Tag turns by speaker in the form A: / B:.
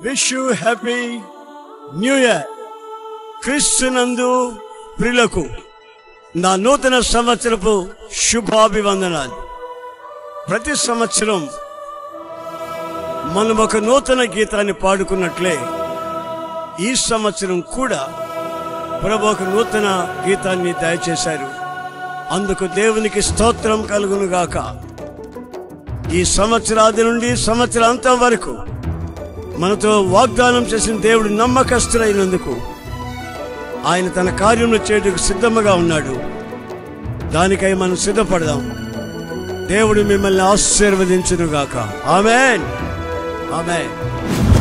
A: wish you happy new year క్రీస్తునందు ప్రిలకు నా నూతన సంవత్సరపు శుభాభివందనాలు ప్రతి సంవత్సరం మనం ఒక నూతన గీతాన్ని పాడుకున్నట్లే ఈ సంవత్సరం కూడా ప్రభు ఒక నూతన గీతాన్ని దయచేశారు అందుకు దేవునికి స్తోత్రం కలుగును గాక ఈ సంవత్సరాది నుండి సంవత్సరాంతం వరకు మనతో వాగ్దానం చేసిన దేవుడు నమ్మకస్తులైనందుకు ఆయన తన కార్యములు చేయటకు సిద్ధముగా ఉన్నాడు దానికై మనం సిద్ధపడదాం దేవుడు మిమ్మల్ని ఆశీర్వదించును గాక ఆమెన్ ఆమెన్